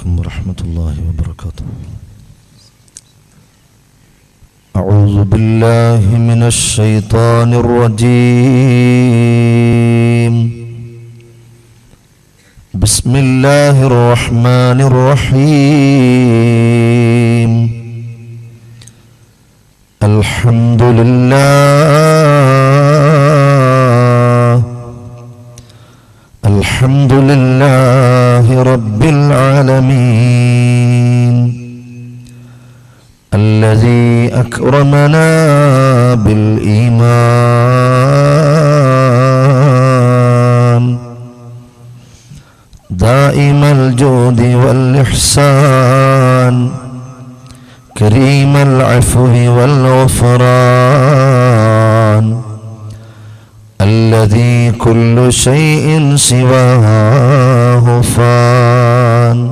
عليكم ورحمة الله وبركاته أعوذ بالله من الشيطان الرجيم بسم الله الرحمن الرحيم الحمد لله الحمد لله رب العالمين الذي أكرمنا بالإيمان دائم الجود والإحسان كريم العفو والغفران الذي كل شيء سواه فان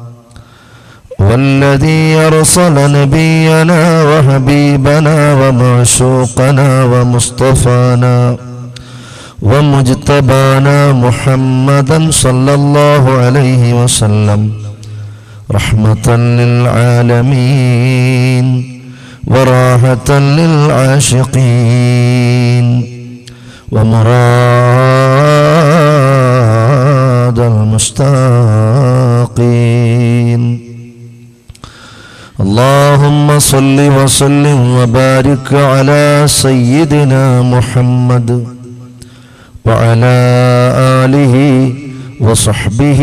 والذي أرسل نبينا وحبيبنا ومعشوقنا ومصطفانا ومجتبانا محمدا صلى الله عليه وسلم رحمة للعالمين وراحة للعاشقين ومراد المشتاقين اللهم صل وسلم وبارك على سيدنا محمد وعلى آله وصحبه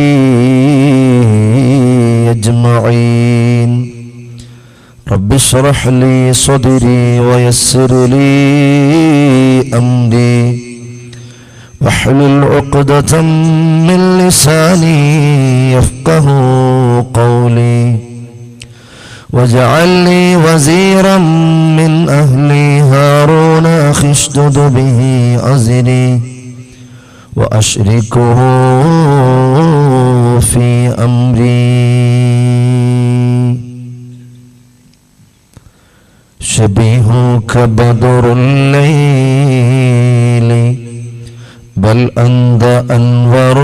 أجمعين رب اشرح لي صدري ويسر لي أمري واحلل عقدة من لساني يفقه قولي واجعل لي وزيرا من أهلي هارون أخي اشدد به أزري وأشركه في أمري شبيهك بدر الليل بل أنت أنور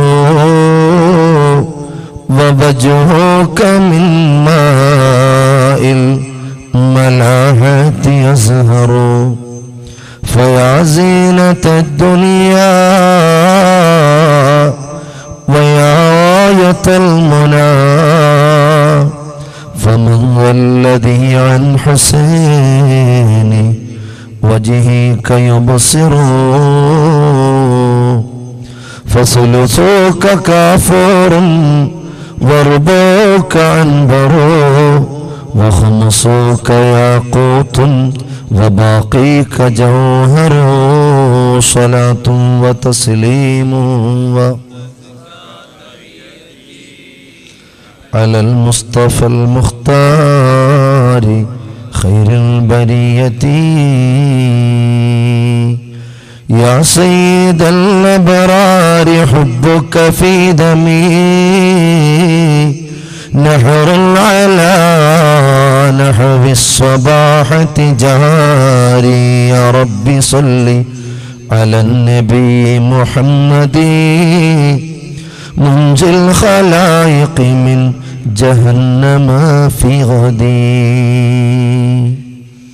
ووجهك من ماء الملاحة يزهر فيا زينة الدنيا ويا غاية المنى فمن ذا الذي عن حسين وجهك يبصر فثلثك كافور وربوك عنبر وخمسك ياقوت وباقيك جوهر صلاة وتسليم و على المصطفى المختار خير البرية يا سيد الأبرار حبك في دمي نهر على نحو الصباحة جاري يا رب صل على النبي محمد منجي الخلائق من جهنم في غدي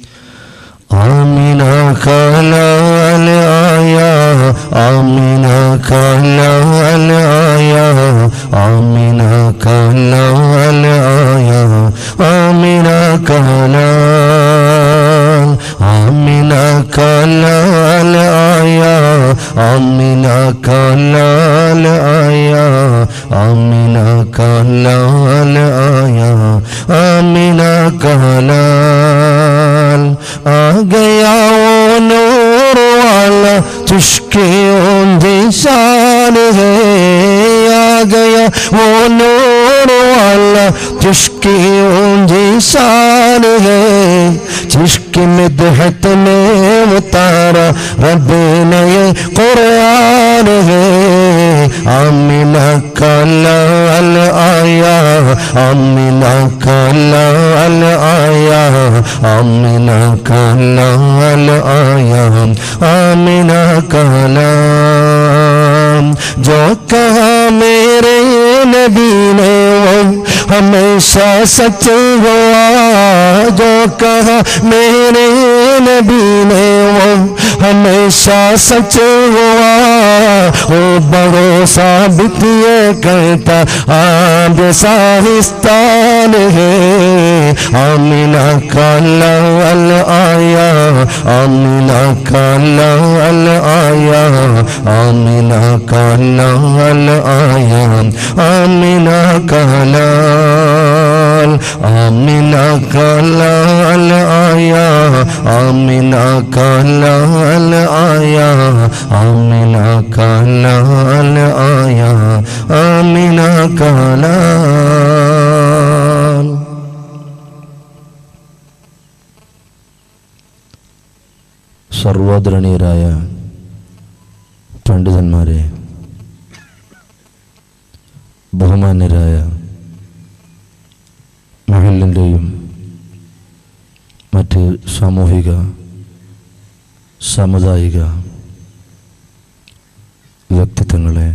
آمنا كلا الآية آمنا كلا الآية آمنا كلا الآية آمنا كلا آمنا كلا الآية آمنا كلا الآية آمنا كلا الآية آمنا كلا आ गया वो नूर वाला तुझकी ऊंधी शान है आ गया वो नूर वाला जिसकी ऊंधी शान है जिसकी मिदहत में उतारा रब ने ये कुरान है आमिना कला अल आया आमिना कला अल आया आमिना कला अल आया आमिना कला जो कहा मेरे नबी ने वो हमेशा सच हुआ जो कहा मेरे नबी ने वो हमेशा सच हुआ वो भरोसा बित ये करता आब साहिस्तान है आमिना का लाल आया आमिना का लाल आया आमिना का लाल आया आमिना का लाल आमिना का लाल आया आमिना का लाल आया आमिना का लाल आया आमिना का लाल സർവാദരണീയരായ പണ്ഡിതന്മാരെ ബഹുമാന്യരായ മഹലിൻ്റെയും മറ്റ് സാമൂഹിക സാമുദായിക വ്യക്തിത്വങ്ങളെ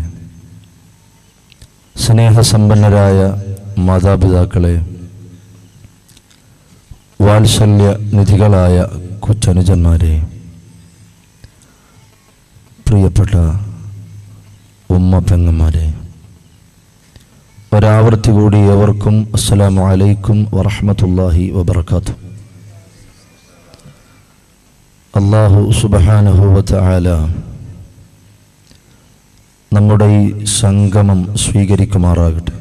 സ്നേഹസമ്പന്നരായ മാതാപിതാക്കളെ വാത്സല്യ നിധികളായ കൊച്ചനുജന്മാരെ പ്രിയപ്പെട്ട ഉമ്മ പെങ്ങന്മാരെ ഒരാവർത്തി കൂടി എവർക്കും അസ്സലാമു അലൈക്കും വറഹ്മത്തുള്ളാഹി വബർക്കാത്തു അള്ളാഹു സുബഹാനഹു വതആല നമ്മുടെ ഈ സംഗമം സ്വീകരിക്കുമാറാകട്ടെ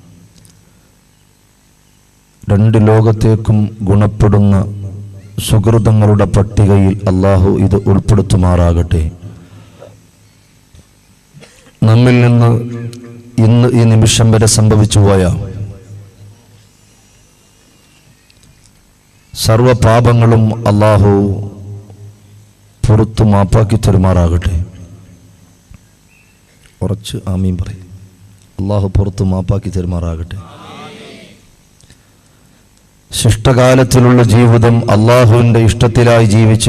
രണ്ട് ലോകത്തേക്കും ഗുണപ്പെടുന്ന സുഹൃതങ്ങളുടെ പട്ടികയിൽ അള്ളാഹു ഇത് ഉൾപ്പെടുത്തുമാറാകട്ടെ നമ്മിൽ നിന്ന് ഇന്ന് ഈ നിമിഷം വരെ സംഭവിച്ചു പോയ സർവ പാപങ്ങളും അള്ളാഹു പുറത്തു മാപ്പാക്കി തരുമാറാകട്ടെ ഉറച്ച് ആമീൻ പറയും അള്ളാഹു പുറത്തു മാപ്പാക്കി തരുമാറാകട്ടെ ശിഷ്ടകാലത്തിലുള്ള ജീവിതം അള്ളാഹുവിൻ്റെ ഇഷ്ടത്തിലായി ജീവിച്ച്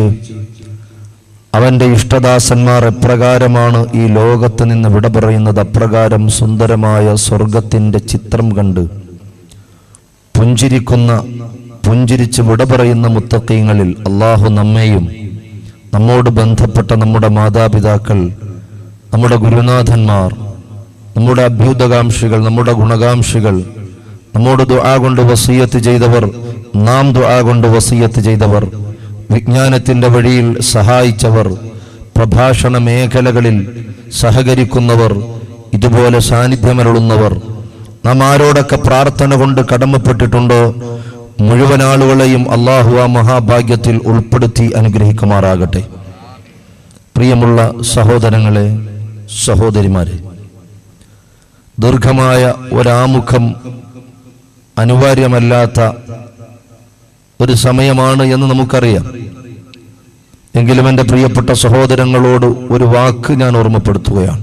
അവൻ്റെ ഇഷ്ടദാസന്മാർ എപ്രകാരമാണ് ഈ ലോകത്ത് നിന്ന് വിട പറയുന്നത് അപ്രകാരം സുന്ദരമായ സ്വർഗത്തിൻ്റെ ചിത്രം കണ്ട് പുഞ്ചിരിക്കുന്ന പുഞ്ചിരിച്ച് വിട പറയുന്ന മുത്തക്കീങ്ങളിൽ അള്ളാഹു നമ്മെയും നമ്മോട് ബന്ധപ്പെട്ട നമ്മുടെ മാതാപിതാക്കൾ നമ്മുടെ ഗുരുനാഥന്മാർ നമ്മുടെ അഭ്യുതകാംക്ഷികൾ നമ്മുടെ ഗുണകാംക്ഷികൾ നമ്മോട് ദുആ കൊണ്ട് വസീയത്ത് ചെയ്തവർ നാം ദുആ കൊണ്ട് വസീയത്ത് ചെയ്തവർ വിജ്ഞാനത്തിന്റെ വഴിയിൽ സഹായിച്ചവർ പ്രഭാഷണ മേഖലകളിൽ സഹകരിക്കുന്നവർ ഇതുപോലെ സാന്നിധ്യമരുളുന്നവർ നാം ആരോടൊക്കെ പ്രാർത്ഥന കൊണ്ട് കടമപ്പെട്ടിട്ടുണ്ടോ മുഴുവൻ ആളുകളെയും അള്ളാഹു ആ മഹാഭാഗ്യത്തിൽ ഉൾപ്പെടുത്തി അനുഗ്രഹിക്കുമാറാകട്ടെ പ്രിയമുള്ള സഹോദരങ്ങളെ സഹോദരിമാരെ ദീർഘമായ ഒരാമുഖം അനിവാര്യമല്ലാത്ത ഒരു സമയമാണ് എന്ന് നമുക്കറിയാം എങ്കിലും എൻ്റെ പ്രിയപ്പെട്ട സഹോദരങ്ങളോട് ഒരു വാക്ക് ഞാൻ ഓർമ്മപ്പെടുത്തുകയാണ്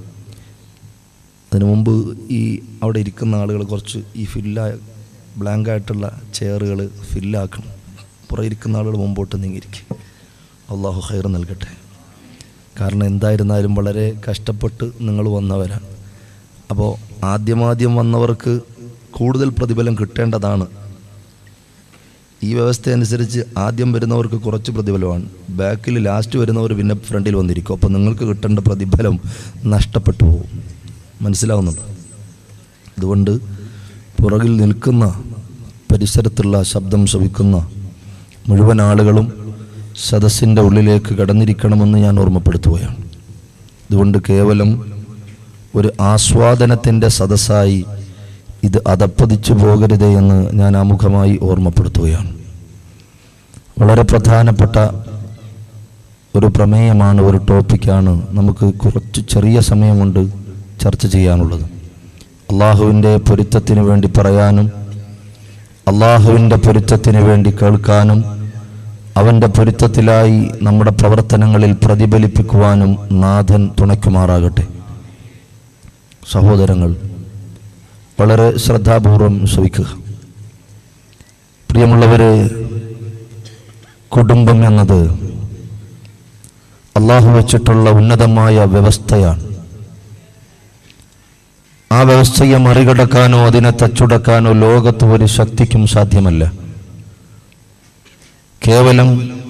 അതിനു മുമ്പ് ഈ അവിടെ ഇരിക്കുന്ന ആളുകൾ കുറച്ച് ഈ ഫില്ല ബ്ലാങ്ക് ആയിട്ടുള്ള ചെയറുകൾ ഫില്ലാക്കണം പുറകെ ഇരിക്കുന്ന ആളുകൾ മുമ്പോട്ട് നീങ്ങിയിരിക്കും അള്ളാഹു ഹൈർ നൽകട്ടെ കാരണം എന്തായിരുന്നാലും വളരെ കഷ്ടപ്പെട്ട് നിങ്ങൾ വന്നവരാണ് അപ്പോൾ ആദ്യമാദ്യം വന്നവർക്ക് കൂടുതൽ പ്രതിഫലം കിട്ടേണ്ടതാണ് ഈ വ്യവസ്ഥ അനുസരിച്ച് ആദ്യം വരുന്നവർക്ക് കുറച്ച് പ്രതിഫലമാണ് ബാക്കിൽ ലാസ്റ്റ് വരുന്നവർ പിന്നെ ഫ്രണ്ടിൽ വന്നിരിക്കും അപ്പോൾ നിങ്ങൾക്ക് കിട്ടേണ്ട പ്രതിഫലം നഷ്ടപ്പെട്ടു പോകും മനസ്സിലാവുന്നുണ്ട് അതുകൊണ്ട് പുറകിൽ നിൽക്കുന്ന പരിസരത്തുള്ള ശബ്ദം ശ്രവിക്കുന്ന മുഴുവൻ ആളുകളും സദസ്സിൻ്റെ ഉള്ളിലേക്ക് കടന്നിരിക്കണമെന്ന് ഞാൻ ഓർമ്മപ്പെടുത്തുകയാണ് അതുകൊണ്ട് കേവലം ഒരു ആസ്വാദനത്തിൻ്റെ സദസ്സായി ഇത് അതപ്പതിച്ചു പോകരുതേ എന്ന് ഞാൻ ആമുഖമായി ഓർമ്മപ്പെടുത്തുകയാണ് വളരെ പ്രധാനപ്പെട്ട ഒരു പ്രമേയമാണ് ഒരു ടോപ്പിക്കാണ് നമുക്ക് കുറച്ച് ചെറിയ സമയം കൊണ്ട് ചർച്ച ചെയ്യാനുള്ളത് അള്ളാഹുവിൻ്റെ പൊരുത്തത്തിന് വേണ്ടി പറയാനും അള്ളാഹുവിൻ്റെ പൊരുത്തത്തിന് വേണ്ടി കേൾക്കാനും അവൻ്റെ പൊരുത്തത്തിലായി നമ്മുടെ പ്രവർത്തനങ്ങളിൽ പ്രതിഫലിപ്പിക്കുവാനും നാഥൻ തുണയ്ക്കുമാറാകട്ടെ സഹോദരങ്ങൾ വളരെ ശ്രദ്ധാപൂർവം ശ്രവിക്കുക പ്രിയമുള്ളവരെ കുടുംബം എന്നത് അള്ളാഹു വെച്ചിട്ടുള്ള ഉന്നതമായ വ്യവസ്ഥയാണ് ആ വ്യവസ്ഥയെ മറികടക്കാനോ അതിനെ തച്ചുടക്കാനോ ലോകത്ത് ഒരു ശക്തിക്കും സാധ്യമല്ല കേവലം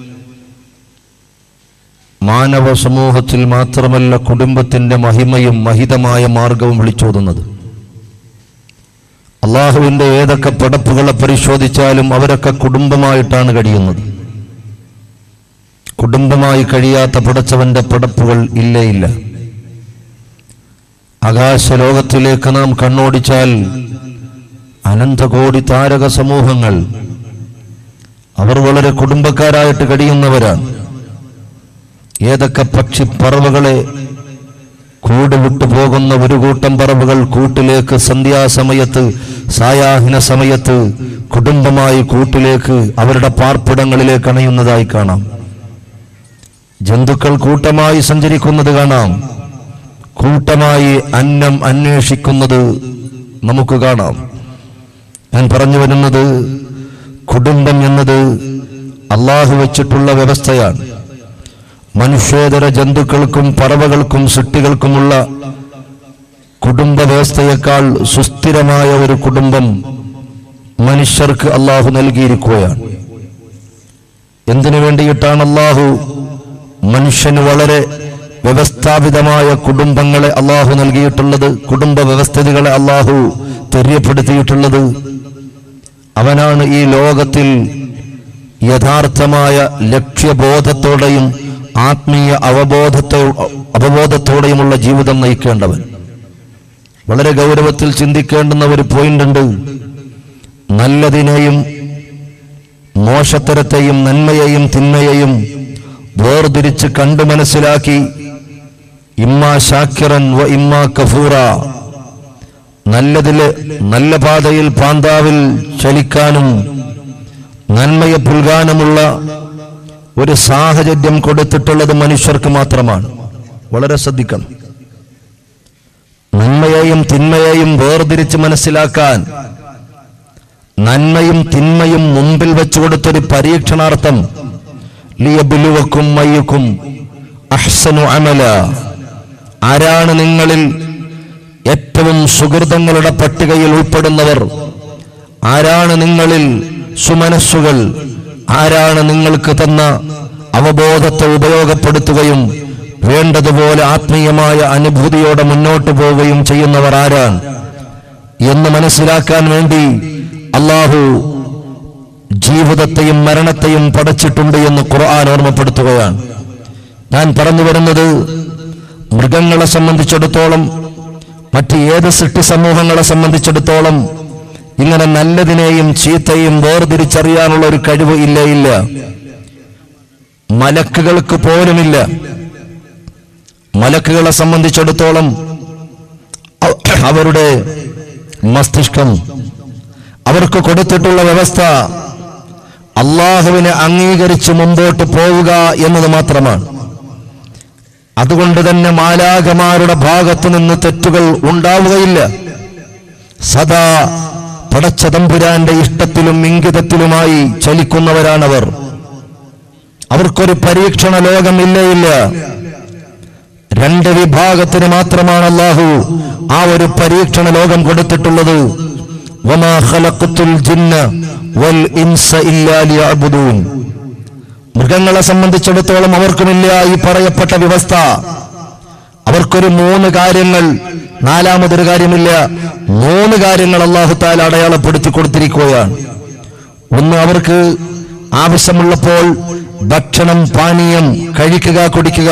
മാനവ സമൂഹത്തിൽ മാത്രമല്ല കുടുംബത്തിന്റെ മഹിമയും മഹിതമായ മാർഗവും വിളിച്ചോതുന്നത് അള്ളാഹുവിന്റെ ഏതൊക്കെ പടപ്പുകളെ പരിശോധിച്ചാലും അവരൊക്കെ കുടുംബമായിട്ടാണ് കഴിയുന്നത് കുടുംബമായി കഴിയാത്ത പടച്ചവന്റെ പടപ്പുകൾ ഇല്ലേ ഇല്ല ആകാശലോകത്തിലേക്ക് നാം കണ്ണോടിച്ചാൽ അനന്തകോടി താരക സമൂഹങ്ങൾ അവർ വളരെ കുടുംബക്കാരായിട്ട് കഴിയുന്നവരാണ് ഏതൊക്കെ പക്ഷി പറവകളെ കൂട് വിട്ടു പോകുന്ന ഒരു കൂട്ടം പറവുകൾ കൂട്ടിലേക്ക് സന്ധ്യാസമയത്ത് സായാഹ്ന സമയത്ത് കുടുംബമായി കൂട്ടിലേക്ക് അവരുടെ പാർപ്പിടങ്ങളിലേക്ക് അണയുന്നതായി കാണാം ജന്തുക്കൾ കൂട്ടമായി സഞ്ചരിക്കുന്നത് കാണാം കൂട്ടമായി അന്നം അന്വേഷിക്കുന്നത് നമുക്ക് കാണാം ഞാൻ പറഞ്ഞു വരുന്നത് കുടുംബം എന്നത് അള്ളാഹു വെച്ചിട്ടുള്ള വ്യവസ്ഥയാണ് മനുഷ്യേതര ജന്തുക്കൾക്കും പറവകൾക്കും സൃഷ്ടികൾക്കുമുള്ള കുടുംബ വ്യവസ്ഥയേക്കാൾ സുസ്ഥിരമായ ഒരു കുടുംബം മനുഷ്യർക്ക് അള്ളാഹു നൽകിയിരിക്കുകയാണ് എന്തിനു വേണ്ടിയിട്ടാണ് അള്ളാഹു മനുഷ്യന് വളരെ വ്യവസ്ഥാപിതമായ കുടുംബങ്ങളെ അള്ളാഹു നൽകിയിട്ടുള്ളത് കുടുംബ വ്യവസ്ഥിതികളെ അള്ളാഹു തെര്യപ്പെടുത്തിയിട്ടുള്ളത് അവനാണ് ഈ ലോകത്തിൽ യഥാർത്ഥമായ ലക്ഷ്യബോധത്തോടെയും ആത്മീയ അവബോധത്തോ അവബോധത്തോടെയുമുള്ള ജീവിതം നയിക്കേണ്ടവൻ വളരെ ഗൗരവത്തിൽ ചിന്തിക്കേണ്ടുന്ന ഒരു പോയിന്റ് ഉണ്ട് നല്ലതിനെയും മോശത്തരത്തെയും നന്മയെയും തിന്മയെയും വേർതിരിച്ച് കണ്ടു മനസ്സിലാക്കി ഇമ്മാ ഷാക്കിറൻ വ ഇമ്മാ കഫൂറ നല്ലതില് നല്ല പാതയിൽ പാന്താവിൽ ചലിക്കാനും നന്മയെ പുൽകാനുമുള്ള ഒരു സാഹചര്യം കൊടുത്തിട്ടുള്ളത് മനുഷ്യർക്ക് മാത്രമാണ് വളരെ ശ്രദ്ധിക്കണം നന്മയെയും തിന്മയെയും വേർതിരിച്ച് മനസ്സിലാക്കാൻ നന്മയും തിന്മയും മുമ്പിൽ വെച്ചു കൊടുത്തൊരു പരീക്ഷണാർത്ഥം ലിയബുലുവക്കും മയ്യക്കും അഹ്സനു അമല ആരാണ് നിങ്ങളിൽ ഏറ്റവും സുഹൃതങ്ങളുടെ പട്ടികയിൽ ഉൾപ്പെടുന്നവർ ആരാണ് നിങ്ങളിൽ സുമനസ്സുകൾ ആരാണ് നിങ്ങൾക്ക് തന്ന അവബോധത്തെ ഉപയോഗപ്പെടുത്തുകയും വേണ്ടതുപോലെ ആത്മീയമായ അനുഭൂതിയോടെ മുന്നോട്ട് പോവുകയും ചെയ്യുന്നവർ ആരാണ് എന്ന് മനസ്സിലാക്കാൻ വേണ്ടി അള്ളാഹു ജീവിതത്തെയും മരണത്തെയും പടച്ചിട്ടുണ്ട് എന്ന് ഖുർആൻ ഓർമ്മപ്പെടുത്തുകയാണ് ഞാൻ പറഞ്ഞു വരുന്നത് മൃഗങ്ങളെ സംബന്ധിച്ചിടത്തോളം മറ്റ് ഏത് സൃഷ്ടി സമൂഹങ്ങളെ സംബന്ധിച്ചിടത്തോളം ഇങ്ങനെ നല്ലതിനെയും ചീത്തയും വേർതിരിച്ചറിയാനുള്ള ഒരു കഴിവ് ഇല്ല ഇല്ല മലക്കുകൾക്ക് പോലുമില്ല മലക്കുകളെ സംബന്ധിച്ചിടത്തോളം അവ- അവരുടെ മസ്തിഷ്കം അവർക്ക് കൊടുത്തിട്ടുള്ള വ്യവസ്ഥ അള്ളാഹുവിനെ അംഗീകരിച്ച് മുമ്പോട്ട് പോവുക എന്നത് മാത്രമാണ് അതുകൊണ്ട് തന്നെ മാലാകമാരുടെ ഭാഗത്തു നിന്ന് തെറ്റുകൾ ഉണ്ടാവുകയില്ല സദാ പടച്ച തമ്പുരാന്റെ ഇഷ്ടത്തിലും ഇംഗിതത്തിലുമായി ചലിക്കുന്നവരാണവർ അവർക്കൊരു പരീക്ഷണ ലോകം ഇല്ലേ ഇല്ല രണ്ട് വിഭാഗത്തിന് മാത്രമാണ് അള്ളാഹു ആ ഒരു പരീക്ഷണ ലോകം കൊടുത്തിട്ടുള്ളത് വമാ ഖലഖത്തുൽ ജിന്ന വൽ ഇൻസ ഇല്ലാ ലിയഅ്ബുദൂൻ മൃഗങ്ങളെ സംബന്ധിച്ചിടത്തോളം അവർക്കുമില്ല ഈ പറയപ്പെട്ട വ്യവസ്ഥ അവർക്കൊരു മൂന്ന് കാര്യങ്ങൾ നാലാമതൊരു കാര്യമില്ല മൂന്ന് കാര്യങ്ങൾ അള്ളാഹു താല അടയാളപ്പെടുത്തി കൊടുത്തിരിക്കുകയാണ് ഒന്ന് അവർക്ക് ആവശ്യമുള്ളപ്പോൾ ഭക്ഷണം പാനീയം കഴിക്കുക കുടിക്കുക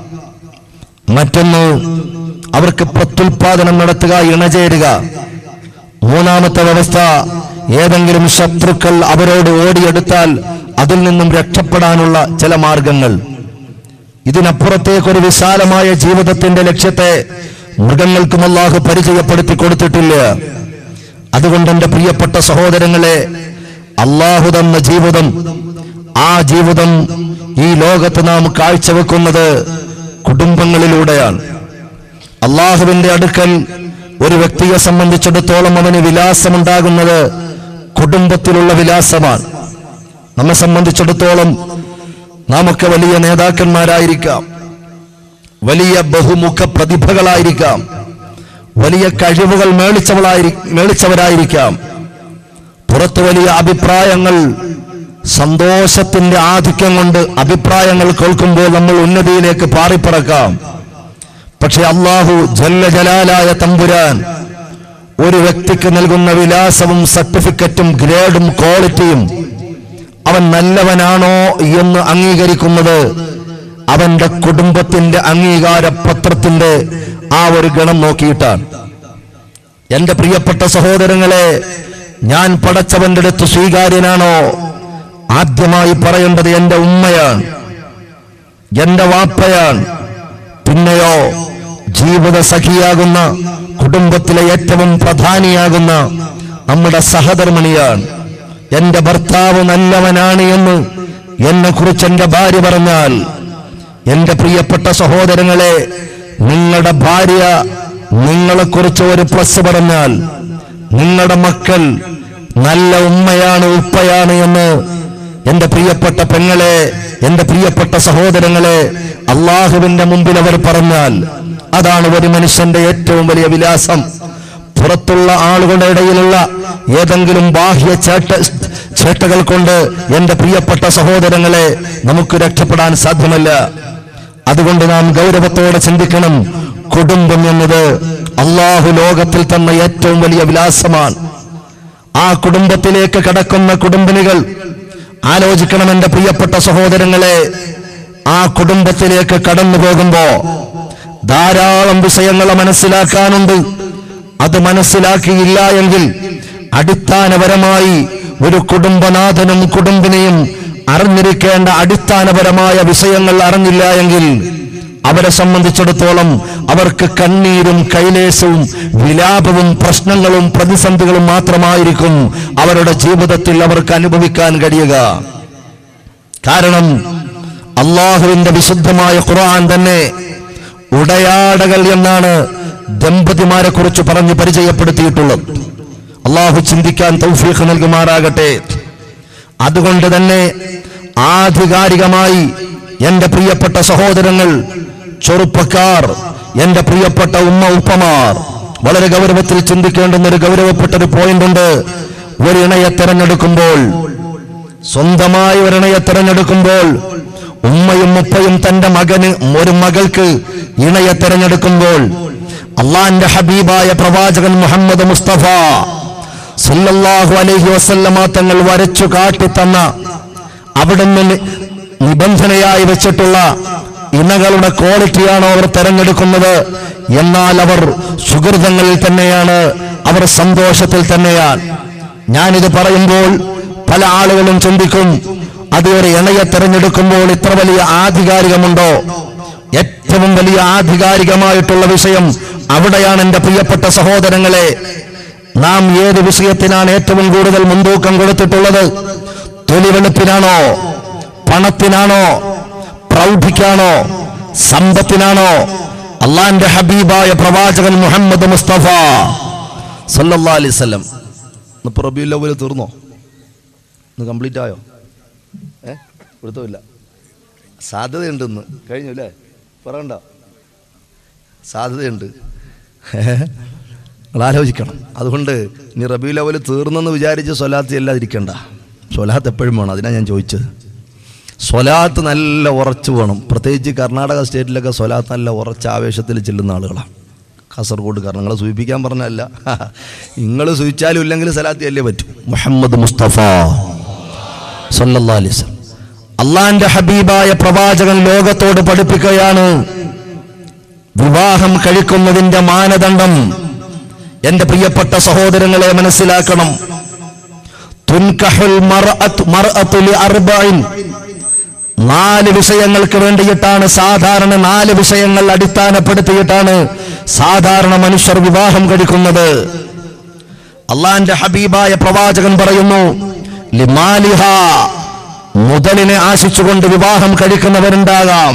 മറ്റൊന്ന് അവർക്ക് പ്രത്യുൽപാദനം നടത്തുക ഇണചേരുക മൂന്നാമത്തെ വ്യവസ്ഥ ഏതെങ്കിലും ശത്രുക്കൾ അവരോട് ഓടിയെടുത്താൽ അതിൽ നിന്നും രക്ഷപ്പെടാനുള്ള ചില മാർഗങ്ങൾ ഇതിനപ്പുറത്തേക്കൊരു വിശാലമായ ജീവിതത്തിന്റെ ലക്ഷ്യത്തെ മൃഗങ്ങൾക്കും അല്ലാഹു പരിചയപ്പെടുത്തി കൊടുത്തിട്ടില്ല അതുകൊണ്ട് എന്റെ പ്രിയപ്പെട്ട സഹോദരങ്ങളെ അള്ളാഹു തന്ന ജീവിതം ആ ജീവിതം ഈ ലോകത്ത് നാം കാഴ്ചവെക്കുന്നത് കുടുംബങ്ങളിലൂടെയാണ് അള്ളാഹുവിന്റെ അടുക്കൽ ഒരു വ്യക്തിയെ സംബന്ധിച്ചിടത്തോളം അവന് വിലാസമുണ്ടാകുന്നത് കുടുംബത്തിലുള്ള വിലാസമാണ് നമ്മെ സംബന്ധിച്ചിടത്തോളം നാമൊക്കെ വലിയ നേതാക്കന്മാരായിരിക്കാം വലിയ ബഹുമുഖ പ്രതിഭകളായിരിക്കാം വലിയ കഴിവുകൾ മേളിച്ചവളായിരി മേളിച്ചവരായിരിക്കാം പുറത്ത് വലിയ അഭിപ്രായങ്ങൾ സന്തോഷത്തിന്റെ ആധിക്യം കൊണ്ട് അഭിപ്രായങ്ങൾ കേൾക്കുമ്പോൾ നമ്മൾ ഉന്നതിയിലേക്ക് പാറിപ്പറക്കാം പക്ഷെ അള്ളാഹു ജല്ല ജലാലായ തമ്പുരാൻ ഒരു വ്യക്തിക്ക് നൽകുന്ന വിലാസവും സർട്ടിഫിക്കറ്റും ഗ്രേഡും ക്വാളിറ്റിയും അവൻ നല്ലവനാണോ എന്ന് അംഗീകരിക്കുന്നത് അവന്റെ കുടുംബത്തിന്റെ അംഗീകാര പത്രത്തിന്റെ ആ ഒരു ഗണം നോക്കിയിട്ടാണ് എന്റെ പ്രിയപ്പെട്ട സഹോദരങ്ങളെ ഞാൻ പടച്ചവന്റെ അടുത്ത് സ്വീകാര്യനാണോ ആദ്യമായി പറയേണ്ടത് എന്റെ ഉമ്മയാണ് എന്റെ വാപ്പയാണ് പിന്നെയോ ജീവിത സഖിയാകുന്ന കുടുംബത്തിലെ ഏറ്റവും പ്രധാനിയാകുന്ന നമ്മുടെ സഹധർമ്മിണിയാണ് എന്റെ ഭർത്താവ് നല്ലവനാണ് എന്ന് എന്നെ കുറിച്ച് എന്റെ ഭാര്യ പറഞ്ഞാൽ എന്റെ പ്രിയപ്പെട്ട സഹോദരങ്ങളെ നിങ്ങളുടെ ഭാര്യ നിങ്ങളെക്കുറിച്ച് ഒരു പ്ലസ് പറഞ്ഞാൽ നിങ്ങളുടെ മക്കൾ നല്ല ഉമ്മയാണ് ഉപ്പയാണ് എന്ന് എന്റെ പ്രിയപ്പെട്ട പെങ്ങളെ എന്റെ പ്രിയപ്പെട്ട സഹോദരങ്ങളെ അള്ളാഹുവിന്റെ മുമ്പിൽ അവർ പറഞ്ഞാൽ അതാണ് ഒരു മനുഷ്യന്റെ ഏറ്റവും വലിയ വിലാസം പുറത്തുള്ള ആളുകളുടെ ഇടയിലുള്ള ഏതെങ്കിലും ബാഹ്യ ചേട്ട ചേട്ടകൾ കൊണ്ട് എന്റെ പ്രിയപ്പെട്ട സഹോദരങ്ങളെ നമുക്ക് രക്ഷപ്പെടാൻ സാധ്യമല്ല അതുകൊണ്ട് നാം ഗൗരവത്തോടെ ചിന്തിക്കണം കുടുംബം എന്നത് അള്ളാഹു ലോകത്തിൽ തന്ന ഏറ്റവും വലിയ വിലാസമാണ് ആ കുടുംബത്തിലേക്ക് കടക്കുന്ന കുടുംബിനികൾ ആലോചിക്കണം എന്റെ പ്രിയപ്പെട്ട സഹോദരങ്ങളെ ആ കുടുംബത്തിലേക്ക് കടന്നു പോകുമ്പോ ധാരാളം വിഷയങ്ങൾ മനസ്സിലാക്കാനുണ്ട് അത് മനസ്സിലാക്കിയില്ല എങ്കിൽ അടിസ്ഥാനപരമായി ഒരു കുടുംബനാഥനും കുടുംബിനെയും അറിഞ്ഞിരിക്കേണ്ട അടിസ്ഥാനപരമായ വിഷയങ്ങൾ അറിഞ്ഞില്ല എങ്കിൽ അവരെ സംബന്ധിച്ചിടത്തോളം അവർക്ക് കണ്ണീരും കൈലേശവും വിലാപവും പ്രശ്നങ്ങളും പ്രതിസന്ധികളും മാത്രമായിരിക്കും അവരുടെ ജീവിതത്തിൽ അവർക്ക് അനുഭവിക്കാൻ കഴിയുക കാരണം അള്ളാഹുവിന്റെ വിശുദ്ധമായ ഖുർആൻ തന്നെ ഉടയാടകൾ എന്നാണ് ദമ്പതിമാരെ കുറിച്ച് പറഞ്ഞ് പരിചയപ്പെടുത്തിയിട്ടുള്ളത് അള്ളാഹു ചിന്തിക്കാൻ തൗഫീഖ് നൽകുമാറാകട്ടെ അതുകൊണ്ട് തന്നെ ആധികാരികമായി എന്റെ പ്രിയപ്പെട്ട സഹോദരങ്ങൾ ചെറുപ്പക്കാർ എന്റെ പ്രിയപ്പെട്ട ഉമ്മ ഉപ്പമാർ വളരെ ഗൗരവത്തിൽ ചിന്തിക്കേണ്ടുന്ന ഒരു ഗൗരവപ്പെട്ട ഒരു പോയിന്റ് ഉണ്ട് ഒരു ഇണയെ തെരഞ്ഞെടുക്കുമ്പോൾ സ്വന്തമായി ഒരിണയെ തെരഞ്ഞെടുക്കുമ്പോൾ ഉമ്മയും ഉപ്പയും തന്റെ മകന് ഒരു മകൾക്ക് ഇണയെ തെരഞ്ഞെടുക്കുമ്പോൾ അള്ളാന്റെ ഹബീബായ പ്രവാചകൻ മുഹമ്മദ് മുസ്തഫ സല്ലല്ലാഹു അലൈഹി വസല്ലമ തങ്ങൾ വരച്ചു കാട്ടിത്തന്ന അവിടുന്ന് നി- നിബന്ധനയായി വെച്ചിട്ടുള്ള ഇണകളുടെ ക്വാളിറ്റിയാണോ അവർ തെരഞ്ഞെടുക്കുന്നത് എന്നാൽ അവർ സുഹൃതങ്ങളിൽ തന്നെയാണ് അവർ സന്തോഷത്തിൽ തന്നെയാണ് ഞാനിത് പറയുമ്പോൾ പല ആളുകളും ചിന്തിക്കും അത് ഒരു ഇണയെ തെരഞ്ഞെടുക്കുമ്പോൾ ഇത്ര വലിയ ആധികാരികമുണ്ടോ ഏറ്റവും വലിയ ആധികാരികമായിട്ടുള്ള വിഷയം അവിടെയാണ് എന്റെ പ്രിയപ്പെട്ട സഹോദരങ്ങളെ നാം ഏത് വിഷയത്തിനാണ് ഏറ്റവും കൂടുതൽ മുൻതൂക്കം കൊടുത്തിട്ടുള്ളത് തൊലിവെളുപ്പിനാണോ പണത്തിനാണോ പ്രൗഢിക്കാണോ സമ്പത്തിനാണോ അള്ളാന്റെ ഹബീബായ പ്രവാചകൻ മുഹമ്മദ് മുസ്തഫ സല്ലല്ലാ അലൈവല്ലം ഇന്ന് റബിയുൽ അവ്വൽ തീർന്നോ ഇന്ന് കംപ്ലീറ്റ് ആയോ ഏ കൊടുത്തില്ല സാധ്യതയുണ്ട് ഇന്ന് കഴിഞ്ഞു അല്ലേ പറയണ്ട സാധ്യതയുണ്ട് നിങ്ങൾ ആലോചിക്കണം അതുകൊണ്ട് ഇനി റബിയുൽ അവൽ തീർന്നെന്ന് വിചാരിച്ച് സ്വലാത്ത് എല്ലാതിരിക്കണ്ട സ്വലാത്ത് എപ്പോഴും വേണം അതിനാണ് ഞാൻ ചോദിച്ചത് സ്വലാത്ത് നല്ല ഉറച്ചു വേണം പ്രത്യേകിച്ച് കർണാടക സ്റ്റേറ്റിലൊക്കെ സ്വലാത്ത് നല്ല ഉറച്ച ആവേശത്തിൽ ചെല്ലുന്ന ആളുകളാണ് കാസർഗോഡ് കാരണം നിങ്ങളെ സൂചിപ്പിക്കാൻ പറഞ്ഞല്ല നിങ്ങൾ സൂചിച്ചാലും ഇല്ലെങ്കിൽ സലാത്തി അല്ലേ പറ്റും മുഹമ്മദ് മുസ്തഫ സല്ലല്ലാഹു അലൈഹി വസല്ലം അള്ളാന്റെ ഹബീബായ പ്രവാചകൻ ലോകത്തോട് പഠിപ്പിക്കുകയാണ് വിവാഹം കഴിക്കുന്നതിന്റെ മാനദണ്ഡം എന്റെ പ്രിയപ്പെട്ട സഹോദരങ്ങളെ മനസ്സിലാക്കണം തുൻകഹുൽ മർഅത്ത് മർഅത്തു ലിഅർബഇൻ. നാല് വിഷയങ്ങൾക്ക് വേണ്ടിയിട്ടാണ് സാധാരണ നാല് വിഷയങ്ങൾ അടിസ്ഥാനപ്പെടുത്തിയിട്ടാണ് സാധാരണ മനുഷ്യർ വിവാഹം കഴിക്കുന്നത് അള്ളാന്റെ ഹബീബായ പ്രവാചകൻ പറയുന്നു ലിമാലിഹ മുതലിനെ ആശിച്ചുകൊണ്ട് വിവാഹം കഴിക്കുന്നവരുണ്ടാകാം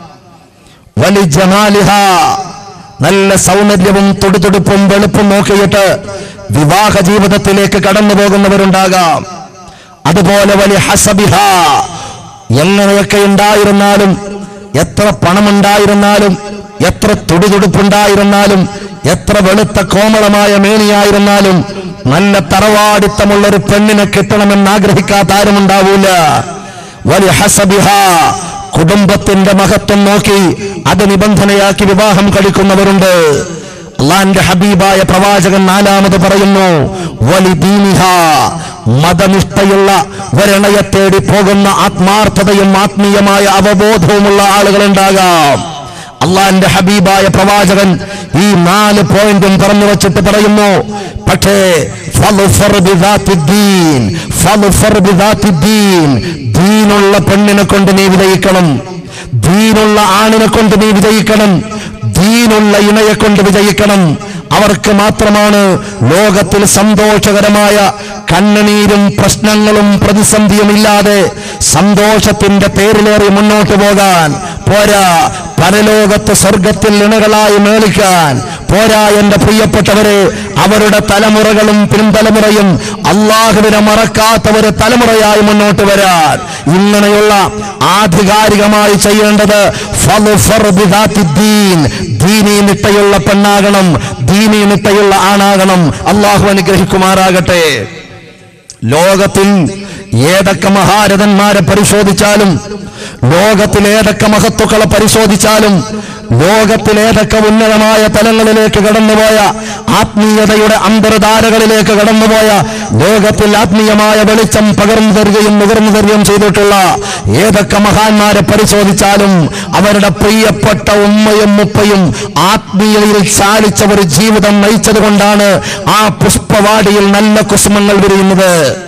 വലി ജമാലിഹ നല്ല സൗന്ദര്യവും തുടുതുടുപ്പും വെളുപ്പും നോക്കിയിട്ട് വിവാഹ ജീവിതത്തിലേക്ക് കടന്നു പോകുന്നവരുണ്ടാകാം അതുപോലെ വലിയ ഹസബിഹ എങ്ങനെയൊക്കെ ഉണ്ടായിരുന്നാലും എത്ര പണമുണ്ടായിരുന്നാലും എത്ര തുടിതുടുപ്പുണ്ടായിരുന്നാലും എത്ര വെളുത്ത കോമളമായ മേനിയായിരുന്നാലും നല്ല തറവാടിത്തമുള്ള ഒരു പെണ്ണിനെ കിട്ടണമെന്ന് ആഗ്രഹിക്കാത്ത ആരുമുണ്ടാവൂല വലിയ ഹസബിഹ കുടുംബത്തിന്റെ മഹത്വം നോക്കി അത് നിബന്ധനയാക്കി വിവാഹം കഴിക്കുന്നവരുണ്ട് അള്ളാന്റെ ഹബീബായ പ്രവാചകൻ നാലാമത് പറയുന്നു വലിദീനിഹ മതനിഷ്ഠയുള്ള ഒരണയെ തേടി പോകുന്ന ആത്മാർത്ഥതയും ആത്മീയമായ അവബോധവുമുള്ള ആളുകളുണ്ടാകാം അള്ളാന്റെ ഹബീബായ പ്രവാചകൻ ഈ നാല് പോയിന്റും പറഞ്ഞു വച്ചിട്ട് പറയുന്നു പക്ഷേ ഫളുഫർ ബിദാത്തിദ്ദീൻ, ഫളുഫർ ബിദാത്തിദ്ദീൻ. ദീനുള്ള പെണ്ണിനെ കൊണ്ട് നീ വിജയിക്കണം ദീനുള്ള ആണിനെ കൊണ്ട് നീ വിജയിക്കണം ദീനുള്ള ഇണയെ കൊണ്ട് വിജയിക്കണം അവർക്ക് മാത്രമാണ് ലോകത്തിൽ സന്തോഷകരമായ കണ്ണുനീരും പ്രശ്നങ്ങളും പ്രതിസന്ധിയും ഇല്ലാതെ സന്തോഷത്തിന്റെ പേരിലേറി മുന്നോട്ട് പോകാൻ പോരാ പരലോകത്ത് സ്വർഗത്തിൽ ഇണകളായി മേളിക്കാൻ പോരാ എന്റെ പ്രിയപ്പെട്ടവരെ അവരുടെ തലമുറകളും പിൻതലമുറയും അള്ളാഹുവിനെ മറക്കാത്ത ഒരു തലമുറയായി മുന്നോട്ട് വരാൻ ഇങ്ങനെയുള്ള ആധികാരികമായി ചെയ്യേണ്ടത് ഫളുഫർ ബിദാത്തിദ്ദീൻ. ദീനീ നിട്ടയുള്ള പെണ്ണാകണം ദീനീ നിട്ടയുള്ള ആണാകണം അള്ളാഹു അനുഗ്രഹിക്കുമാറാകട്ടെ ലോകത്തിൽ ഏതൊക്കെ മഹാരഥന്മാരെ പരിശോധിച്ചാലും ലോകത്തിൽ ഏതൊക്കെ മഹത്വക്കളെ പരിശോധിച്ചാലും ലോകത്തിൽ ഏതൊക്കെ ഉന്നതമായ തലങ്ങളിലേക്ക് കടന്നുപോയ ആത്മീയതയുടെ അന്തർധാരകളിലേക്ക് കടന്നുപോയ ലോകത്തിൽ ആത്മീയമായ വെളിച്ചം പകർന്നു തരികയും നുകർന്നു തരികയും ചെയ്തിട്ടുള്ള ഏതൊക്കെ മഹാന്മാരെ പരിശോധിച്ചാലും അവരുടെ പ്രിയപ്പെട്ട ഉമ്മയും മുപ്പയും ആത്മീയതയിൽ ചാലിച്ച ഒരു ജീവിതം നയിച്ചത് കൊണ്ടാണ് ആ പുഷ്പവാടിയിൽ നല്ല കുസുമങ്ങൾ വിരിയുന്നത്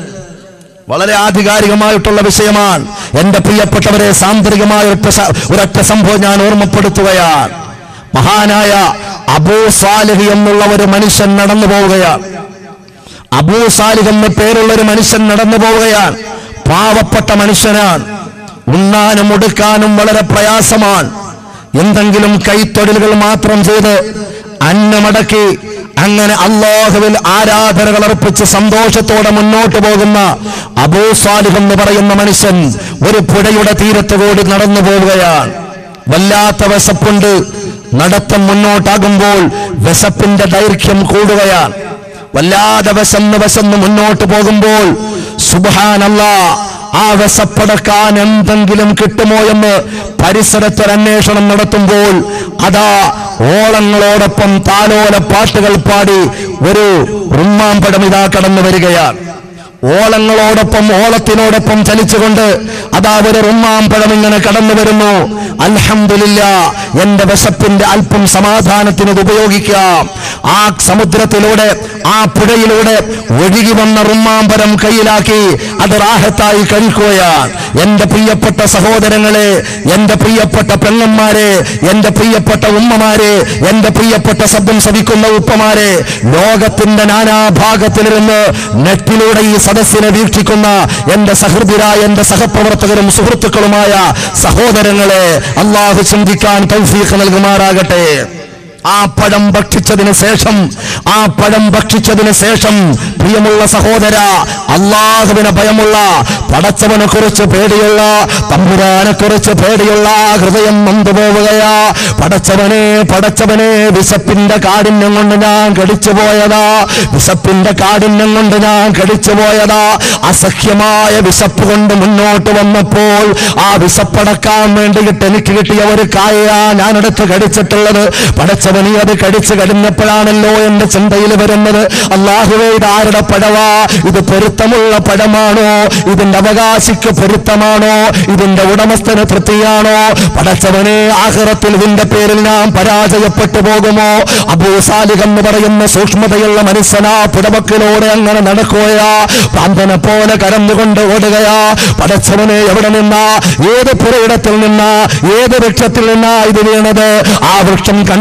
വളരെ ആധികാരികമായിട്ടുള്ള വിഷയമാണ് എന്റെ പ്രിയപ്പെട്ടവരെ സാന്ദർഭികമായ ഒറ്റ സ- ഒരൊറ്റ സംഭവം ഞാൻ ഓർമ്മപ്പെടുത്തുകയാണ് മഹാനായ അബൂ സാലിഹ് എന്നുള്ള ഒരു മനുഷ്യൻ നടന്നു പോവുകയാണ് അബൂ സാലിഹ് എന്ന പേരുള്ള ഒരു മനുഷ്യൻ നടന്നു പോവുകയാണ് പാവപ്പെട്ട മനുഷ്യനാണ് ഉണ്ണാനും ഉടുക്കാനും വളരെ പ്രയാസമാണ് എന്തെങ്കിലും കൈത്തൊഴിലുകൾ മാത്രം ചെയ്ത് അന്നമടക്കി അങ്ങനെ അള്ളാഹുവിൽ ആരാധനകൾ അർപ്പിച്ച് സന്തോഷത്തോടെ മുന്നോട്ട് പോകുന്ന അബൂ സാലിഹ് എന്ന് പറയുന്ന മനുഷ്യൻ ഒരു പുഴയുടെ തീരത്ത് കൂടി നടന്നു പോവുകയാണ് വല്ലാത്ത വിശപ്പുണ്ട് നടത്തം മുന്നോട്ടാകുമ്പോൾ വിശപ്പിന്റെ ദൈർഘ്യം കൂടുകയാണ് വല്ലാതെ വിശന്ന് വിശന്ന് മുന്നോട്ട് പോകുമ്പോൾ സുബാനല്ല ആ വിശപ്പടക്കാൻ എന്തെങ്കിലും കിട്ടുമോ എന്ന് പരിസരത്തൊരു അന്വേഷണം നടത്തുമ്പോൾ അതാ ഓളങ്ങളോടൊപ്പം താലോല പാട്ടുകൾ പാടി ഒരു റുമ്മാമ്പടം ഇതാ കടന്നു വരികയാണ് ഓളങ്ങളോടൊപ്പം ഓളത്തിനോടൊപ്പം ചലിച്ചുകൊണ്ട് അതാ ഒരു റുമ്മാമ്പഴം ഇങ്ങനെ കടന്നു വരുന്നു അൽഹംദുലില്ല എന്റെ വിശപ്പിന്റെ അല്പം സമാധാനത്തിന് ഇത് ഉപയോഗിക്കാം ആ സമുദ്രത്തിലൂടെ ആ പുഴയിലൂടെ ഒഴുകി വന്ന റുമ്മാമ്പരം കയ്യിലാക്കി അത് റാഹത്തായി കഴിക്കുകയാണ് എന്റെ പ്രിയപ്പെട്ട സഹോദരങ്ങളെ എന്റെ പ്രിയപ്പെട്ട പെങ്ങന്മാരെ എന്റെ പ്രിയപ്പെട്ട ഉമ്മമാരെ എന്റെ പ്രിയപ്പെട്ട ശബ്ദം ശ്രവിക്കുന്ന ഉപ്പമാരെ ലോകത്തിന്റെ നാനാഭാഗത്തിലിരുന്ന് നെറ്റിലൂടെ ഈ സദസ്സിനെ വീക്ഷിക്കുന്ന എന്റെ സഹൃദയരായ എന്റെ സഹപ്രവർത്തകരും സുഹൃത്തുക്കളുമായ സഹോദരങ്ങളെ അള്ളാഹു ചിന്തിക്കാൻ തൗഫീഖ് നൽകുമാറാകട്ടെ ആ പഴം ഭക്ഷിച്ചതിന് ശേഷം ആ പഴം ഭക്ഷിച്ചതിന് ശേഷം പ്രിയമുള്ള സഹോദര അള്ളാഹുവിനെ ഭയമുള്ള പടച്ചവനെ കുറിച്ച് പേടിയുള്ള തമ്പുരാനെ കുറിച്ച് പേടിയുള്ള ഹൃദയം നൊന്തുപോവുകയാ പടച്ചവനെ പടച്ചവനെ വിശപ്പിന്റെ കാഠിന്യം കൊണ്ട് ഞാൻ കടിച്ചു പോയതാ വിശപ്പിന്റെ കാഠിന്യം കൊണ്ട് ഞാൻ കടിച്ചു പോയതാ അസഖ്യമായ വിശപ്പ് കൊണ്ട് മുന്നോട്ട് വന്നപ്പോൾ ആ വിശപ്പടക്കാൻ വേണ്ടിയിട്ട് എനിക്ക് കിട്ടിയ ഒരു കായയാ ഞാൻ എടുത്ത് കടിച്ചിട്ടുള്ളത് പടച്ചവനി അത് കടിച്ചു കഴിഞ്ഞപ്പോഴാണല്ലോ എന്റെ ചിന്തയിൽ വരുന്നത് അള്ളാഹുവേ ഇത് ആരുടെ പഴവാ ഇത് പൊരുത്തമുള്ള പഴമാണോ ഇതിന്റെ അവകാശിക്ക് പൊരുത്തമാണോ ഇതിന്റെ ഉടമസ്ഥന് തൃപ്തിയാണോ പടച്ചവനെ ആഹ്റത്തിൽ ഇതിന്റെ പേരിൽ ഞാൻ പരാജയപ്പെട്ടു പോകുമോ അബൂസാലിക് എന്ന് പറയുന്ന സൂക്ഷ്മതയുള്ള മനുഷ്യനാ പുടവക്കിലൂടെ അങ്ങനെ നടക്കുകയാ പാമ്പനെ പോലെ കരന്നുകൊണ്ട് ഓടുകയാ പടച്ചവനെ എവിടെ നിന്നാ ഏത് പുരയിടത്തിൽ നിന്നാ ഏത് വൃക്ഷത്തിൽ നിന്നാ ഇത് വീണത് ആ വൃക്ഷം കണ്ടുപിടിക്കണം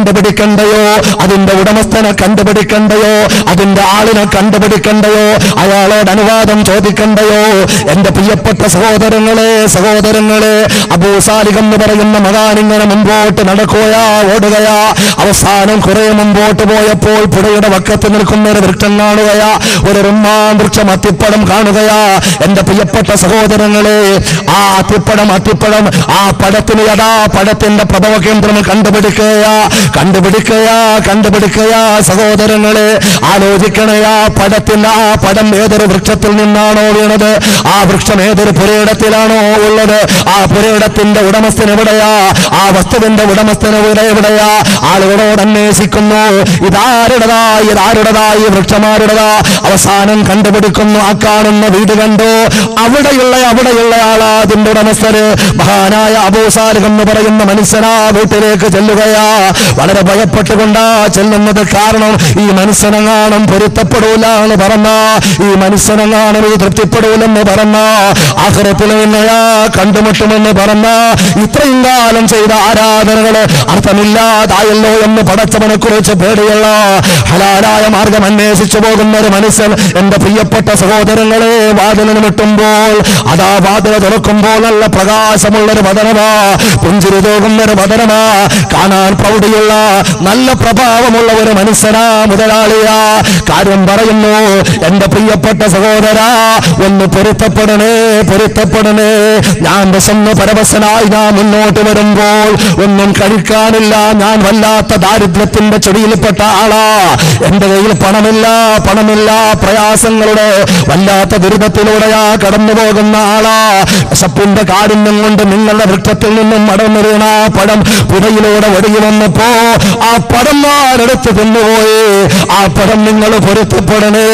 കണ്ടുപിടിക്കണ്ടയോ അതിന്റെ ഉടമസ്ഥനെ കണ്ടുപിടിക്കണ്ടയോ അതിന്റെ ആളിനെ കണ്ടുപിടിക്കണ്ടയോ അയാളോട് അനുവാദം ചോദിക്കണ്ടയോ എന്റെ പ്രിയപ്പെട്ട സഹോദരങ്ങളെ സഹോദരങ്ങളെ അബൂസാലികം എന്ന് പറയുന്ന മകാനിങ്ങനെ മുമ്പോട്ട് നടക്കുകയാ ഓടുകയാ അവസാനം കുറെ മുമ്പോട്ട് പോയപ്പോൾ പുഴയുടെ വക്കത്ത് നിൽക്കുന്ന ഒരു വൃക്ഷം കാണുകയാ ഒരു റുമ്മാൻ വൃക്ഷം അത്തിപ്പഴം കാണുകയാ എന്റെ പ്രിയപ്പെട്ട സഹോദരങ്ങളെ ആ അത്തിപ്പഴം അത്തിപ്പഴം ആ പഴത്തിന് യഥാ പഴത്തിന്റെ പ്രഭവ കേന്ദ്രം കണ്ടുപിടിക്കുകയാ കണ്ടുപിടിക്കുകയാ കണ്ടുപിടിക്കുകയാ സഹോദരങ്ങളെ ആലോചിക്കണയാ പഴത്തിന്റെ ആ പഴം ഏതൊരു വൃക്ഷത്തിൽ നിന്നാണോ വീണത് ആ വൃക്ഷം ഏതൊരു പുരയിടത്തിലാണോ ഉള്ളത് ആ പുരയിടത്തിന്റെ ഉടമസ്ഥൻ എവിടെയാ ആ വസ്തുവിന്റെ ഉടമസ്ഥൻ എവിടെ എവിടെയാ ആളുകളോട് അന്വേഷിക്കുന്നു ഇതാരുടേതാ ഇതാരുടേതാ ഈ വൃക്ഷമാരുടേതാ അവസാനം കണ്ടുപിടിക്കുന്നു ആ കാണുന്ന വീട് കണ്ടു അവിടെയുള്ള അവിടെയുള്ള ആളാ അതിന്റെ ഉടമസ്ഥന് മഹാനായ അബൂസാലികം എന്ന് പറയുന്ന മനുഷ്യനാ വീട്ടിലേക്ക് ചെല്ലുകയാ വളരെ ഭയപ്പെട്ടുകൊണ്ടാ ചെല്ലുന്നത് കാരണം ഈ മനുഷ്യനെങ്ങാനും പൊരുത്തപ്പെടൂല എന്ന് പറഞ്ഞ ഈ മനുഷ്യനെങ്ങാനും ഇത് തൃപ്തിപ്പെടൂലെന്ന് പറഞ്ഞ ആഹ്റത്തിൽ നിന്നയാ കണ്ടുമുട്ടുമെന്ന് പറഞ്ഞ ഇത്രയും കാലം ചെയ്ത ആരാധനകള് അർത്ഥമില്ലാതായല്ലോ എന്ന് പടച്ചവനെ കുറിച്ച് പേടിയുള്ള ഹലാലായ മാർഗം അന്വേഷിച്ചു പോകുന്ന ഒരു മനുഷ്യൻ എന്റെ പ്രിയപ്പെട്ട സഹോദരങ്ങളെ വാതിലിന് മുട്ടുമ്പോൾ അതാ വാതിൽ തുറക്കുമ്പോൾ നല്ല പ്രകാശമുള്ളൊരു വതനമാ പുഞ്ചിരി തോകുന്ന ഒരു വതനമാ കാണാൻ പ്രൗഢിയുള്ള നല്ല പ്രഭാവമുള്ള ഒരു മനുഷ്യനാ മുതലാളിയാ കാര്യം പറയുന്നു എന്റെ പ്രിയപ്പെട്ട സഹോദരാ ഒന്ന് പൊരുത്തപ്പെടണേ പൊരുത്തപ്പെടണേ ഞാൻ വിശന്ന് പരവശനായി ഞാൻ മുന്നോട്ട് വരുമ്പോൾ ഒന്നും കഴിക്കാനില്ല ഞാൻ വല്ലാത്ത ദാരിദ്ര്യത്തിന്റെ ചെടിയിൽപ്പെട്ട ആളാ എന്റെ കയ്യിൽ പണമില്ല പണമില്ല പ്രയാസങ്ങളുടെ വല്ലാത്ത ദുരിതത്തിലൂടെയാ കടന്നു പോകുന്ന ആളാ വിശപ്പിന്റെ കാഠിന്യം കൊണ്ട് നിങ്ങളുടെ വൃക്ഷത്തിൽ നിന്നും മടന്നു വീണ ആ പഴം പുഴയിലൂടെ ഒഴുകി വന്നപ്പോ ആ പഴം ഞാനെടുത്ത് തിന്നുപോയി ആ പഴം നിങ്ങൾ പൊരുത്തപ്പെടണേ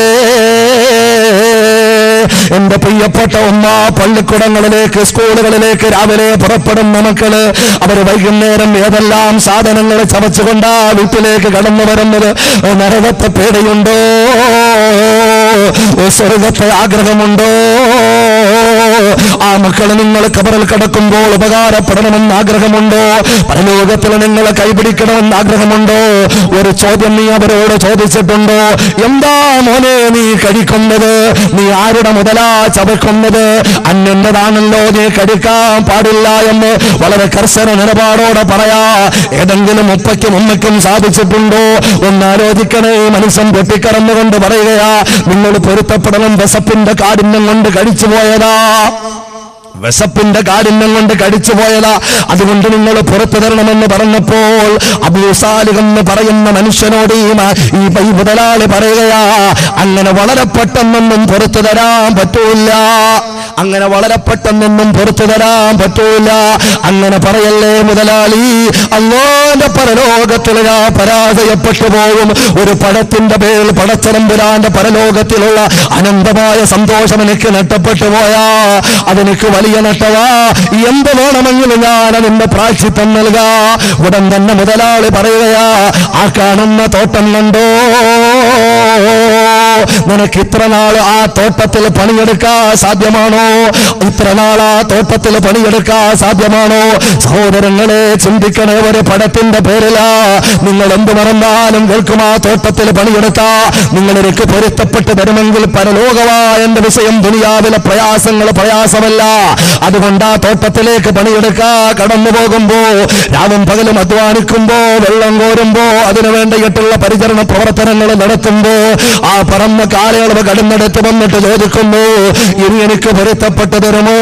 എന്റെ പ്രിയപ്പെട്ട ഉമ്മ പള്ളിക്കുടങ്ങളിലേക്ക് സ്കൂളുകളിലേക്ക് രാവിലെ പുറപ്പെടുന്ന മക്കള് അവര് വൈകുന്നേരം ഏതെല്ലാം സാധനങ്ങൾ ചവച്ചുകൊണ്ടാ വീട്ടിലേക്ക് കടന്നു വരുന്നത് നരകത്തെ പേടിയുണ്ടോ സ്വർഗത്തെ ആഗ്രഹമുണ്ടോ ആ മക്കള് നിങ്ങൾ കബറിൽ കിടക്കുമ്പോൾ ഉപകാരപ്പെടണമെന്ന് ആഗ്രഹമുണ്ടോ പരലോകത്തിൽ നിങ്ങൾ കൈപിടിക്കണമെന്ന് ആഗ്രഹമുണ്ടോ ഒരു ചോദ്യം നീ അവരോട് ചോദിച്ചിട്ടുണ്ടോ എന്താ മോനെ നീ കഴിക്കുന്നത് നീ ആരുടെ മുതലാ ചവക്കുന്നത് അന്യൻ്റെതാണല്ലോ നീ കഴിക്കാൻ പാടില്ല എന്ന് വളരെ കർശന നിലപാടോടെ പറയാ ഏതെങ്കിലും ഉപ്പയ്ക്കും ഉമ്മയ്ക്കും സാധിച്ചിട്ടുണ്ടോ ഒന്നാലോചിക്കണേ ഈ മനുഷ്യൻ പൊട്ടിക്കടന്നുകൊണ്ട് പറയുകയാ നിങ്ങൾ പൊരുത്തപ്പെടണം വിശപ്പിന്റെ കാഠിന്യം കൊണ്ട് കഴിച്ചു പോയതാ വിശപ്പിന്റെ കാഠിന്യം കൊണ്ട് കടിച്ചു പോയതാ അതുകൊണ്ട് നിങ്ങൾ പുറത്തു തരണമെന്ന് പറഞ്ഞപ്പോൾ അബൂസാലികം എന്ന് പറയുന്ന മനുഷ്യനോട് ഈ മ- ഈ പ- ഈ മുതലാളി പറയുകയാ അങ്ങനെ വളരെ പെട്ടെന്നൊന്നും പുറത്തു തരാൻ പറ്റൂല അങ്ങനെ വളരെ പെട്ടെന്നൊന്നും പുറത്തു തരാൻ പറ്റൂല അങ്ങനെ പറയല്ലേ മുതലാളി അള്ളാന്റെ പരലോകത്തിൽ ഞാൻ പരാജയപ്പെട്ടു പോകും ഒരു പഴത്തിന്റെ പേരിൽ പടച്ചരമ്പുരാന്റെ പരലോകത്തിലുള്ള അനന്തമായ സന്തോഷം എനിക്ക് നഷ്ടപ്പെട്ടു പോയാ അതെനിക്ക് വലിയ നഷ്ടവാ എന്ത് വേണമെങ്കിലും ഞാൻ അതിന്റെ പ്രാക്ഷിത്വം നൽകാ ഉടൻ തന്നെ മുതലാളി പറയുകയാ ആ കാണുന്ന തോട്ടം കണ്ടോ നിനക്ക് ഇത്ര നാൾ ആ തോട്ടത്തിൽ പണിയെടുക്കാൻ സാധ്യമാണോ ഇത്ര നാൾ ആ തോട്ടത്തിൽ പണിയെടുക്കാൻ സാധ്യമാണോ സഹോദരങ്ങളെ ചിന്തിക്കണേ ഒരു പടത്തിന്റെ പേരിലാ നിങ്ങൾ എന്ത് മറന്നാലും കേൾക്കും ആ തോട്ടത്തിൽ പണിയെടുത്താ നിങ്ങൾ എനിക്ക് പൊരുത്തപ്പെട്ട് തരുമെങ്കിൽ പരലോകമായ എന്റെ വിഷയം ദുനിയാവിലെ പ്രയാസങ്ങൾ പ്രയാസമല്ല അതുകൊണ്ട് ആ തോട്ടത്തിലേക്ക് പണിയെടുക്കാ കടന്നു പോകുമ്പോ രാവും പകലും അധ്വാനിക്കുമ്പോ വെള്ളം കോരുമ്പോ അതിനു വേണ്ടിയിട്ടുള്ള പരിചരണ പ്രവർത്തനങ്ങൾ നടത്തുമ്പോ ആ പറന്ന കാലയളവ് കടന്നെടുത്ത് വന്നിട്ട് ചോദിക്കുന്നു ഇനി എനിക്ക് പൊരുത്തപ്പെട്ടു തരുമോ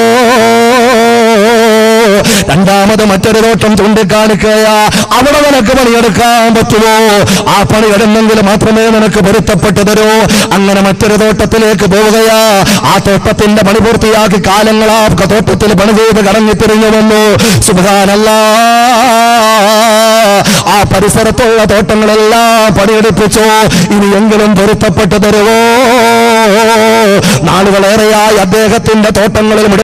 രണ്ടാമത് മറ്റൊരു തോട്ടം ചൂണ്ടിക്കാണിക്കുകയാ അവിടെ നിനക്ക് പണിയെടുക്കാൻ പറ്റുമോ ആ പണി ഇടുന്നെങ്കിൽ മാത്രമേ നിനക്ക് പൊരുത്തപ്പെട്ടു തരൂ അങ്ങനെ മറ്റൊരു തോട്ടത്തിലേക്ക് പോവുകയാ ആ തോട്ടത്തിന്റെ പണി പൂർത്തിയാക്കി കാലങ്ങളാ തോട്ടത്തിൽ പണി ചെയ്ത് കറങ്ങി തിരിഞ്ഞു വന്നു സുബാനല്ല ആ പരിസരത്തുള്ള തോട്ടങ്ങളെല്ലാം പണിയെടുപ്പിച്ചു ഇനിയെങ്കിലും പൊരുത്തപ്പെട്ടു തരുമോ നാളുകളേറെയായി അദ്ദേഹത്തിന്റെ തോട്ടങ്ങളിൽ